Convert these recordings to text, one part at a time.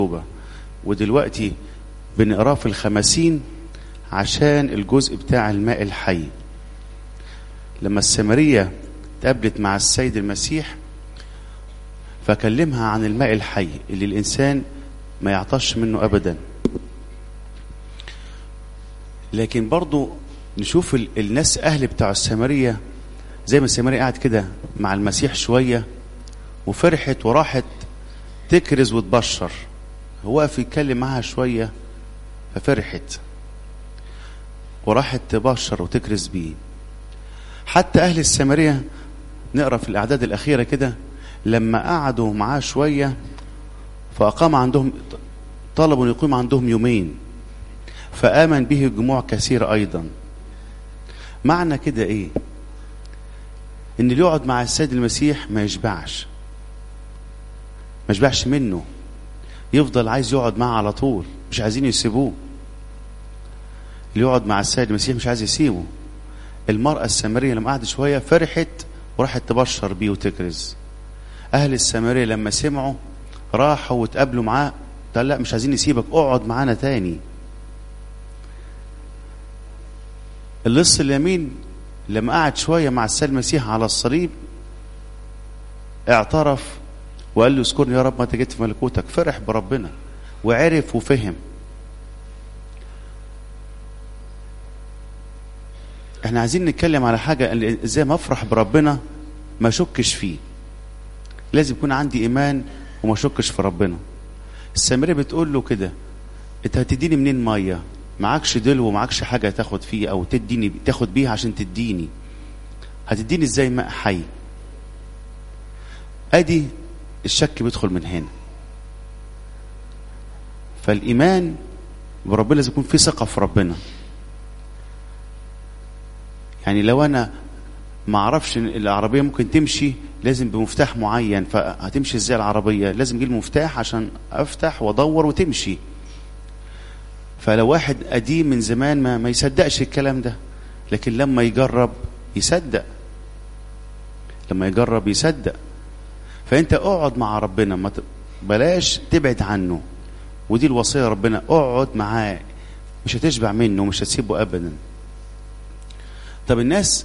ودلوقتي بنقراه في الخمسين عشان الجزء بتاع الماء الحي لما السامرية تقابلت مع السيد المسيح فكلمها عن الماء الحي اللي الإنسان ما يعطش منه أبدا لكن برضو نشوف ال- الناس أهل بتاع السامرية زي ما السامرية قاعد كده مع المسيح شوية وفرحت وراحت تكرز وتبشر هو واقف يتكلم معاها شوية ففرحت وراحت تبشر وتكرز بيه حتى أهل السامرية نقرأ في الأعداد الأخيرة كده لما قعدوا معاه شوية فأقام عندهم طلبوا أن يقيم عندهم يومين فآمن به جموع كثيرة أيضا معنى كده إيه إن اللي يقعد مع السيد المسيح ما يشبعش ما يشبعش منه يفضل عايز يقعد معاه على طول مش عايزين يسيبوه اللي يقعد مع السيد المسيح مش عايز يسيبه المرأة السامرية لما قعدت شوية فرحت وراحت تبشر بيه وتكرز أهل السامرية لما سمعوا راحوا وتقابلوا معاه قال لا مش عايزين نسيبك اقعد معانا تاني اللص اليمين لما قعد شوية مع السيد المسيح على الصليب اعترف وقال له اذكرني يا رب ما جيت في ملكوتك فرح بربنا وعرف وفهم احنا عايزين نتكلم على حاجة اللي ازاي ما افرح بربنا ما اشكش فيه لازم يكون عندي ايمان وما اشكش في ربنا السامريه بتقول له كده انت هتديني منين ميه معكش دلو ومعكش حاجه تاخد فيه او تديني تاخد بيها عشان تديني هتديني ازاي ماء حي ادي الشك بيدخل من هنا فالايمان بربنا لازم يكون في ثقه في ربنا يعني لو انا ما اعرفش إن العربيه ممكن تمشي لازم بمفتاح معين فهتمشي ازاي العربيه لازم اجيب المفتاح عشان افتح وادور وتمشي فلو واحد قديم من زمان ما, ما يصدقش الكلام ده لكن لما يجرب يصدق لما يجرب يصدق فانت اقعد مع ربنا ما ت- بلاش تبعد عنه ودي الوصيه ربنا اقعد معاه مش هتشبع منه مش هتسيبه ابدا طب الناس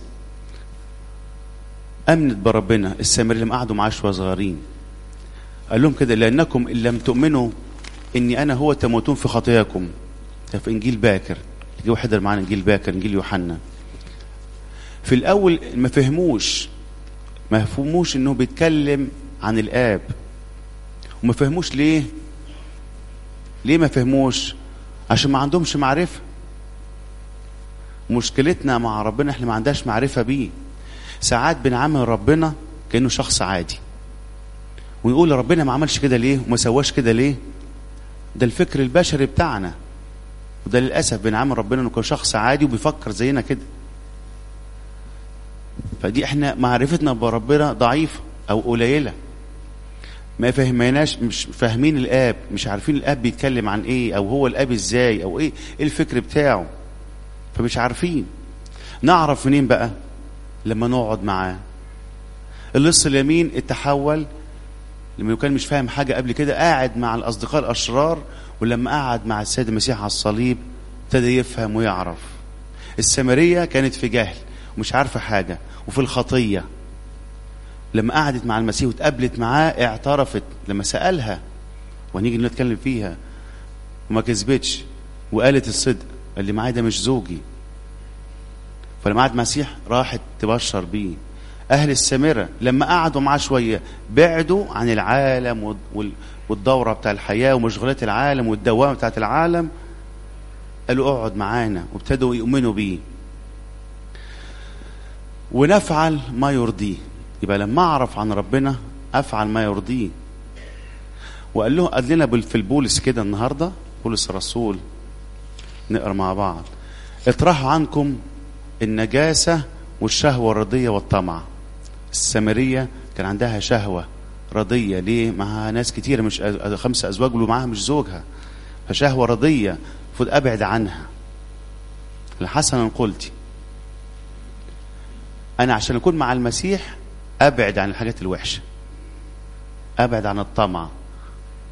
امنت بربنا السامري لما قعدوا معاه شويه صغيرين قال لهم كده لانكم ان لم تؤمنوا اني انا هو تموتون في خطاياكم ده في انجيل باكر تيجي واحد معانا انجيل باكر انجيل يوحنا في الاول ما فهموش ما فهموش انه بيتكلم عن الاب وما فهموش ليه ليه ما فهموش عشان ما عندهمش معرفه مشكلتنا مع ربنا احنا ما عندناش معرفه بيه ساعات بنعامل ربنا كانه شخص عادي ونقول ربنا ما عملش كده ليه وما سواش كده ليه ده الفكر البشري بتاعنا وده للاسف بنعامل ربنا انه كشخص عادي وبيفكر زينا كده فدي احنا معرفتنا بربنا ضعيفه او قليله ما فهمناش مش فاهمين الاب مش عارفين الاب بيتكلم عن ايه او هو الاب ازاي او ايه ايه الفكر بتاعه فمش عارفين نعرف منين بقى لما نقعد معاه اللص اليمين اتحول لما كان مش فاهم حاجة قبل كده قاعد مع الأصدقاء الأشرار ولما قعد مع السيد المسيح على الصليب ابتدى يفهم ويعرف السامرية كانت في جهل ومش عارفة حاجة وفي الخطية لما قعدت مع المسيح واتقابلت معاه اعترفت لما سألها وهنيجي نتكلم فيها وما كذبتش وقالت الصدق اللي معايا ده مش زوجي فلما قعد المسيح راحت تبشر بيه اهل السامره لما قعدوا معاه شويه بعدوا عن العالم وال- وال- والدوره بتاع الحياه ومشغولات العالم والدوامه بتاعت العالم قالوا اقعد معانا وابتدوا يؤمنوا بيه ونفعل ما يرضيه يبقى لما اعرف عن ربنا افعل ما يرضيه وقال له قال لنا بال- في البولس كده النهارده بولس الرسول نقرا مع بعض اطرحوا عنكم النجاسة والشهوة الرضية والطمع السامرية كان عندها شهوة رضية ليه معها ناس كتيرة مش أز- خمسة أزواج ومعاها مش زوجها فشهوة رضية المفروض أبعد عنها حسنا قلتي أنا عشان أكون مع المسيح أبعد عن الحاجات الوحشة أبعد عن الطمع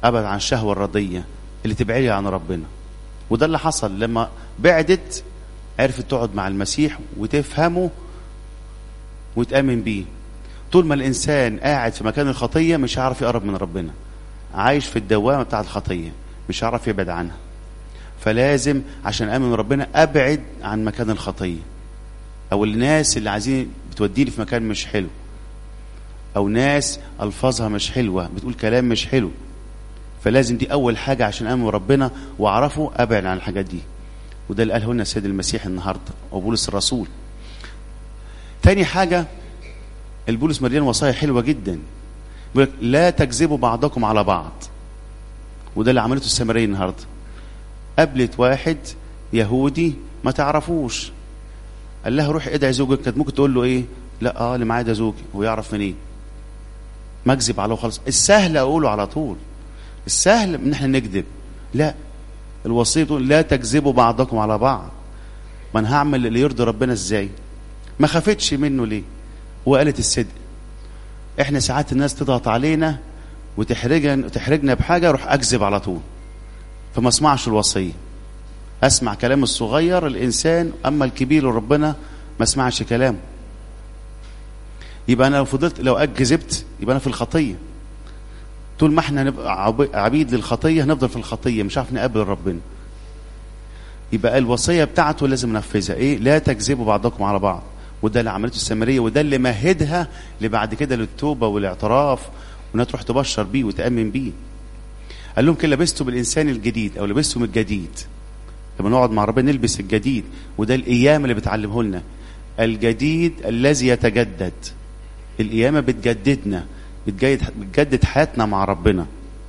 ابعد عن الشهوه الرضيه اللي تبعدي عن ربنا وده اللي حصل لما بعدت عرفت تقعد مع المسيح وتفهمه وتامن بيه طول ما الانسان قاعد في مكان الخطيه مش هيعرف يقرب من ربنا عايش في الدوامه بتاع الخطيه مش هيعرف يبعد عنها فلازم عشان امن من ربنا ابعد عن مكان الخطيه او الناس اللي عايزين بتوديني في مكان مش حلو او ناس الفاظها مش حلوه بتقول كلام مش حلو فلازم دي اول حاجه عشان امن ربنا واعرفه ابعد عن الحاجات دي وده اللي قاله لنا السيد المسيح النهارده وبولس الرسول تاني حاجه البولس مليان وصايا حلوه جدا بيقول لك لا تكذبوا بعضكم على بعض وده اللي عملته السامريه النهارده قابلت واحد يهودي ما تعرفوش قال لها روحي ادعي زوجك كانت ممكن تقول له ايه لا اه اللي معايا ده زوجي هو يعرف منين ما اكذب عليه خالص السهل اقوله على طول السهل ان احنا نكذب لا الوصيه بتقول لا تكذبوا بعضكم على بعض ما انا هعمل اللي يرضي ربنا ازاي ما خافتش منه ليه وقالت الصدق احنا ساعات الناس تضغط علينا وتحرجنا وتحرجنا بحاجه اروح اكذب على طول فما اسمعش الوصيه اسمع كلام الصغير الانسان اما الكبير وربنا ما اسمعش كلامه يبقى انا لو فضلت لو كذبت يبقى انا في الخطيه طول ما احنا نبقى عبيد للخطيه هنفضل في الخطيه مش عارف نقابل ربنا يبقى الوصيه بتاعته لازم ننفذها ايه لا تكذبوا بعضكم على بعض وده اللي عملته السامريه وده اللي مهدها لبعد كده للتوبه والاعتراف وانها تروح تبشر بيه وتامن بيه قال لهم كده لبستوا بالانسان الجديد او لبستوا من الجديد لما نقعد مع ربنا نلبس الجديد وده الايام اللي بتعلمه لنا الجديد الذي يتجدد القيامه بتجددنا بتجدد بتجدد حياتنا مع ربنا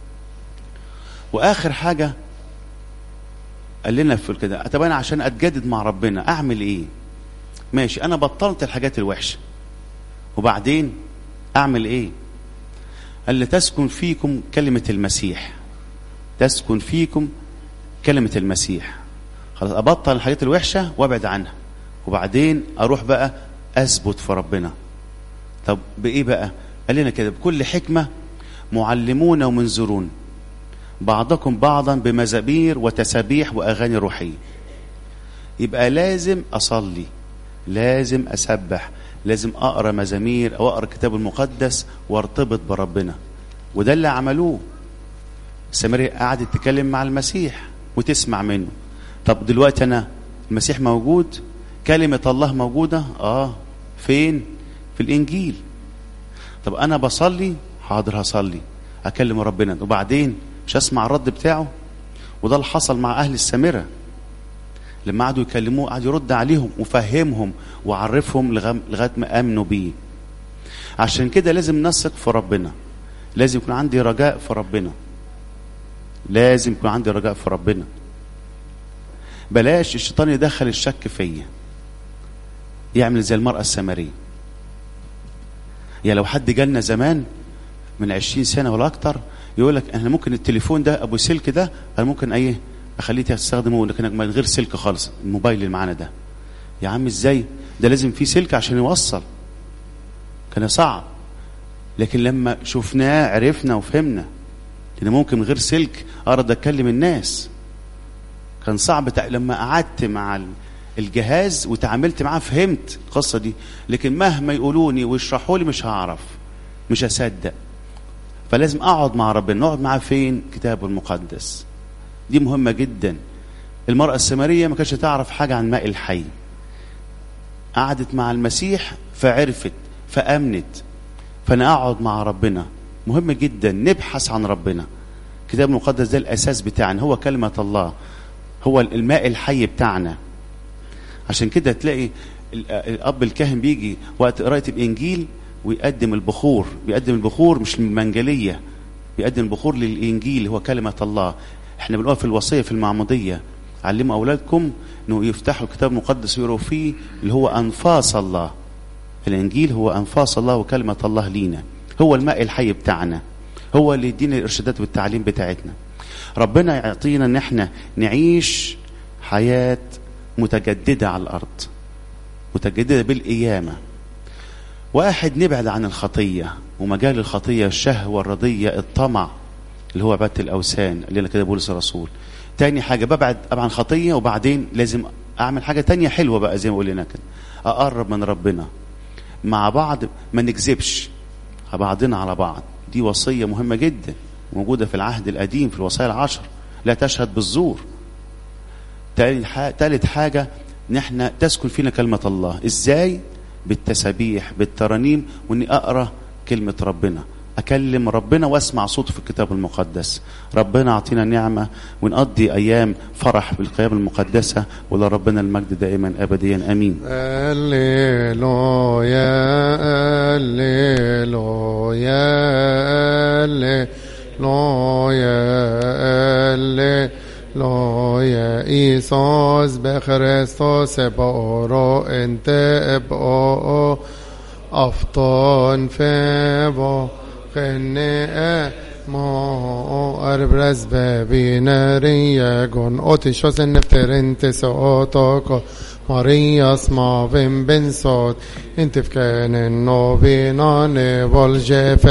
واخر حاجه قال لنا في كده طب انا عشان اتجدد مع ربنا اعمل ايه ماشي انا بطلت الحاجات الوحشه وبعدين اعمل ايه قال لي تسكن فيكم كلمه المسيح تسكن فيكم كلمه المسيح خلاص ابطل الحاجات الوحشه وابعد عنها وبعدين اروح بقى اثبت في ربنا طب بايه بقى قال لنا كده بكل حكمه معلمون ومنذرون بعضكم بعضا بمزامير وتسابيح واغاني روحيه يبقى لازم اصلي لازم اسبح لازم اقرا مزامير او اقرا الكتاب المقدس وارتبط بربنا وده اللي عملوه السامريه قعدت تتكلم مع المسيح وتسمع منه طب دلوقتي انا المسيح موجود كلمه الله موجوده اه فين في الانجيل طب انا بصلي حاضر هصلي اكلم ربنا وبعدين مش اسمع الرد بتاعه وده اللي حصل مع اهل السامره لما قعدوا يكلموه قعد يرد عليهم وفهمهم وعرفهم لغايه ما امنوا بيه عشان كده لازم نثق في ربنا لازم يكون عندي رجاء في ربنا لازم يكون عندي رجاء في ربنا بلاش الشيطان يدخل الشك فيا يعمل زي المرأة السامرية يعني لو حد جالنا زمان من عشرين سنة ولا أكتر يقول لك أنا ممكن التليفون ده أبو سلك ده أنا ممكن أيه أخليه تستخدمه لكنك من غير سلك خالص الموبايل اللي معانا ده يا عم إزاي ده لازم فيه سلك عشان يوصل كان صعب لكن لما شفناه عرفنا وفهمنا ان ممكن من غير سلك اقدر اتكلم الناس كان صعب تع... لما قعدت مع الجهاز وتعاملت معاه فهمت القصه دي لكن مهما يقولوني ويشرحوا لي مش هعرف مش هصدق فلازم اقعد مع ربنا نقعد معاه فين كتابه المقدس دي مهمه جدا المراه السامريه ما كانتش تعرف حاجه عن ماء الحي قعدت مع المسيح فعرفت فامنت فانا اقعد مع ربنا مهم جدا نبحث عن ربنا الكتاب المقدس ده الاساس بتاعنا هو كلمه الله هو الماء الحي بتاعنا عشان كده تلاقي الاب الكاهن بيجي وقت قرايه الانجيل ويقدم البخور بيقدم البخور مش المنجليه بيقدم البخور للانجيل هو كلمه الله احنا بنقول في الوصيه في المعموديه علموا اولادكم انه يفتحوا الكتاب المقدس ويقروا فيه اللي هو انفاس الله الانجيل هو انفاس الله وكلمه الله لينا هو الماء الحي بتاعنا هو اللي يدينا الارشادات والتعليم بتاعتنا ربنا يعطينا ان احنا نعيش حياه متجدده على الارض متجدده بالقيامه واحد نبعد عن الخطيه ومجال الخطيه الشهوه الرضيه الطمع اللي هو عباده الاوثان اللي انا كده بولس الرسول تاني حاجه ببعد عن خطيه وبعدين لازم اعمل حاجه تانية حلوه بقى زي ما قلنا كده اقرب من ربنا مع بعض ما نكذبش بعضنا على بعض دي وصيه مهمه جدا موجوده في العهد القديم في الوصايا العشر لا تشهد بالزور تالت حاجه ان احنا تسكن فينا كلمه الله ازاي بالتسابيح بالترانيم واني اقرا كلمه ربنا اكلم ربنا واسمع صوته في الكتاب المقدس ربنا اعطينا نعمه ونقضي ايام فرح بالقيام المقدسه ولربنا المجد دائما ابديا امين هللويا هللويا هللويا هللويا إيسوس بخريستوس بورو انت ابو أفطان فيبو خنه ما اربرز ببینری گون اوتیشو سنفترنت سوتوکو ماريا اسما بن بن صوت انت في كان النوبينان والجفا